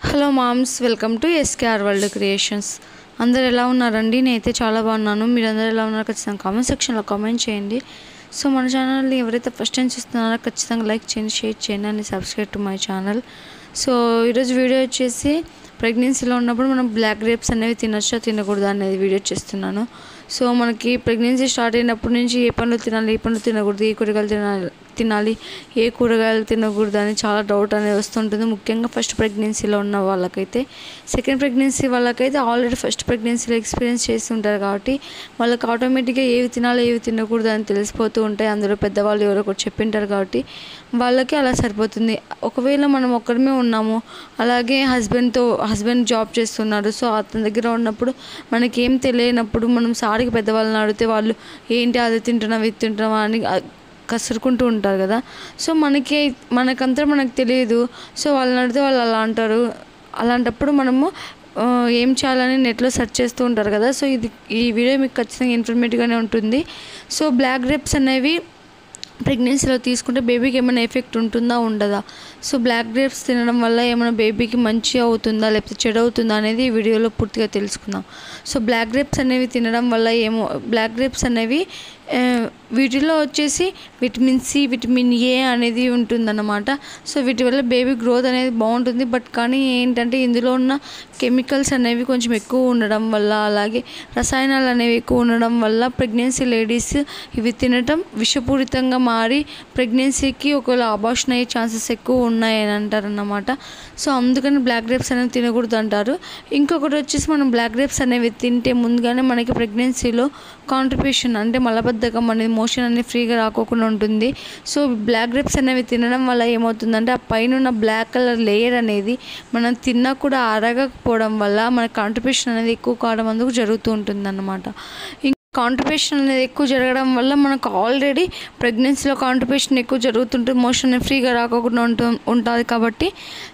hello moms welcome to SKR world creations అందరు ఎలా ఉన్నారండి నేనైతే చాలా బాగున్నాను మీరు అందరు ఎలా ఉన్నారో ఖచ్చితంగా కామెంట్ సెక్షన్లో కామెంట్ చేయండి సో మన ఛానల్ని ఎవరైతే ఫస్ట్ టైం చూస్తున్నారో ఖచ్చితంగా లైక్ చేయండి షేర్ చేయండి అని subscribe to my channel so ఈరోజు వీడియో వచ్చేసి ప్రెగ్నెన్సీలో ఉన్నప్పుడు మనం బ్లాక్ గ్రేప్స్ అనేవి తినొచ్చా తినకూడదా అనేది వీడియో చేస్తున్నాను సో మనకి ప్రెగ్నెన్సీ స్టార్ట్ అయినప్పటి నుంచి ఏ పండ్లు తినాలి ఏ పండ్లు తినకూడదు ఏ కూరగాయలు తినాలి తినాలి ఏ కూరగాయలు తినకూడదు అని చాలా డౌట్ అనేది వస్తుంటుంది ముఖ్యంగా ఫస్ట్ ప్రెగ్నెన్సీలో ఉన్న వాళ్ళకైతే సెకండ్ ప్రెగ్నెన్సీ వాళ్ళకైతే ఆల్రెడీ ఫస్ట్ ప్రెగ్నెన్సీలో ఎక్స్పీరియన్స్ చేసి ఉంటారు కాబట్టి వాళ్ళకి ఆటోమేటిక్గా ఏవి తినాలి ఏవి తినకూడదు అని తెలిసిపోతూ ఉంటాయి అందులో పెద్దవాళ్ళు ఎవరో ఒకటి చెప్పింటారు కాబట్టి వాళ్ళకి అలా సరిపోతుంది ఒకవేళ మనం ఒక్కడమే ఉన్నాము అలాగే హస్బెండ్తో హస్బెండ్ జాబ్ చేస్తున్నారు సో అతని దగ్గర ఉన్నప్పుడు మనకి ఏం తెలియనప్పుడు మనం సాడికి పెద్దవాళ్ళని అడిగితే వాళ్ళు ఏంటి అది తింటున్నాం ఇది తింటున్నావా అని కసురుకుంటూ ఉంటారు కదా సో మనకి మనకంతా మనకు తెలియదు సో వాళ్ళని అడిగితే వాళ్ళు అలా అంటారు అలాంటప్పుడు మనము ఆ, ఏం చేయాలని నెట్లో సెర్చ్ చేస్తూ ఉంటారు కదా సో ఇది ఈ వీడియో మీకు ఖచ్చితంగా ఇన్ఫర్మేటివ్గానే ఉంటుంది సో బ్లాక్ గ్రేప్స్ అనేవి ప్రెగ్నెన్సీలో తీసుకుంటే బేబీకి ఏమైనా ఎఫెక్ట్ ఉంటుందా ఉండదా సో బ్లాక్ గ్రేప్స్ తినడం వల్ల ఏమైనా బేబీకి మంచి అవుతుందా లేకపోతే చెడు అవుతుందా అనేది ఈ వీడియోలో పూర్తిగా తెలుసుకుందాం సో బ్లాక్ గ్రేప్స్ అనేవి తినడం వల్ల ఏమో బ్లాక్ గ్రేప్స్ అనేవి ఆ, వీటిలో వచ్చేసి విటమిన్ సి విటమిన్ ఏ అనేది ఉంటుందన్నమాట సో వీటి వల్ల బేబీ గ్రోత్ అనేది బాగుంటుంది బట్ కానీ ఏంటంటే ఇందులో ఉన్న కెమికల్స్ అనేవి కొంచెం ఎక్కువ ఉండడం వల్ల అలాగే రసాయనాలు అనేవి ఎక్కువ ఉండడం వల్ల ప్రెగ్నెన్సీ లేడీస్ ఇవి తినటం విషపూరితంగా మారి ప్రెగ్నెన్సీకి ఒకవేళ అబార్షన్ అయ్యే ఛాన్సెస్ ఎక్కువ ఉన్నాయని అంటారన్నమాట సో అందుకని బ్లాక్ గ్రేప్స్ అనేవి తినకూడదు అంటారు ఇంకొకటి వచ్చేసి మనం బ్లాక్ గ్రేప్స్ అనేవి తింటే ముందుగానే మనకి ప్రెగ్నెన్సీలో కాంట్రిబ్యూషన్ అంటే మలబద్ధకం అనేది మోషన్ అనేది ఫ్రీగా రాకోకుండా ఉంటుంది సో బ్లాక్ గ్రేప్స్ అనేవి తినడం వల్ల ఏమవుతుందంటే ఆ పైన ఉన్న బ్లాక్ కలర్ లేయర్ అనేది మనం తిన్నా కూడా అరగకపోవడం వల్ల మన కాంట్రిబ్యూషన్ అనేది ఎక్కువ కావడం అందుకు జరుగుతూ ఉంటుంది అన్నమాట కాంట్రిబ్యూషన్ అనేది ఎక్కువ జరగడం వల్ల మనకు ఆల్రెడీ ప్రెగ్నెన్సీలో కాంట్రిబ్యూషన్ ఎక్కువ జరుగుతుంటుంది మోషన్ ఫ్రీగా రాకోకుండా ఉంటు ఉంటుంది కాబట్టి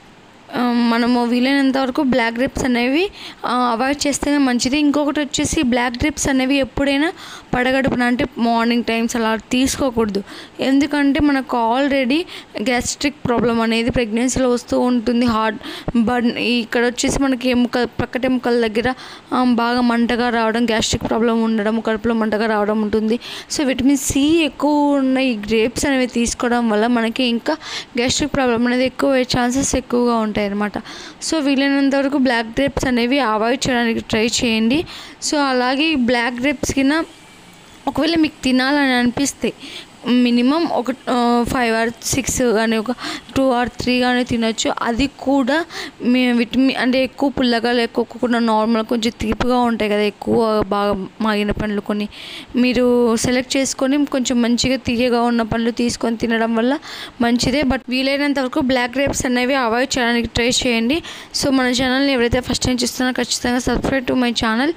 ఆ, మనము వీలైనంత వరకు బ్లాక్ గ్రిప్స్ అనేవి అవాయిడ్ చేస్తేనే మంచిది ఇంకొకటి వచ్చేసి బ్లాక్ గ్రిప్స్ అనేవి ఎప్పుడైనా పడగడుపున అంటే మార్నింగ్ టైమ్స్ అలా తీసుకోకూడదు ఎందుకంటే మనకు ఆల్రెడీ గ్యాస్ట్రిక్ ప్రాబ్లం అనేది ప్రెగ్నెన్సీలో వస్తూ ఉంటుంది హార్ట్ బట్ ఇక్కడ వచ్చేసి మనకి ఎముక ప్రక్కట ఎముకల దగ్గర ఆ, బాగా మంటగా రావడం గ్యాస్ట్రిక్ ప్రాబ్లం ఉండడం కడుపులో మంటగా రావడం ఉంటుంది సో విటమిన్ సి ఎక్కువ ఉన్న ఈ గ్రేప్స్ అనేవి తీసుకోవడం వల్ల మనకి ఇంకా గ్యాస్ట్రిక్ ప్రాబ్లం అనేది ఎక్కువ అయ్యే ఛాన్సెస్ ఎక్కువగా ఉంటాయి అన్నమాట సో వీలైనంత వరకు బ్లాక్ గ్రేప్స్ అనేవి అవాయిడ్ చేయడానికి ట్రై చేయండి సో అలాగే ఈ బ్లాక్ గ్రేప్స్ కింద ఒకవేళ మీకు తినాలని అనిపిస్తే మినిమం ఒక ఫైవ్ ఆర్ సిక్స్ కానీ ఒక టూ ఆర్ త్రీ కానీ తినొచ్చు అది కూడా మీ విటమిన్ అంటే ఎక్కువ పుల్లగా లేకోకుండా నార్మల్ కొంచెం తీపిగా ఉంటాయి కదా ఎక్కువ బాగా మాగిన పండ్లు కొన్ని మీరు సెలెక్ట్ చేసుకొని కొంచెం మంచిగా తీయగా ఉన్న పండ్లు తీసుకొని తినడం వల్ల మంచిదే బట్ వీలైనంత వరకు బ్లాక్ గ్రేప్స్ అనేవి అవాయిడ్ చేయడానికి ట్రై చేయండి సో మన ఛానల్ని ఎవరైతే ఫస్ట్ టైం చూస్తున్నారో ఖచ్చితంగా సబ్స్క్రైబ్ టు మై ఛానల్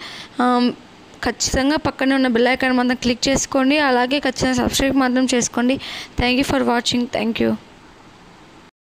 ఖచ్చితంగా పక్కనే ఉన్న బెల్ ఐకాన్ మాత్రం క్లిక్ చేసుకోండి అలాగే ఖచ్చితంగా సబ్స్క్రైబ్ మాత్రం చేసుకోండి thank you for watching thank you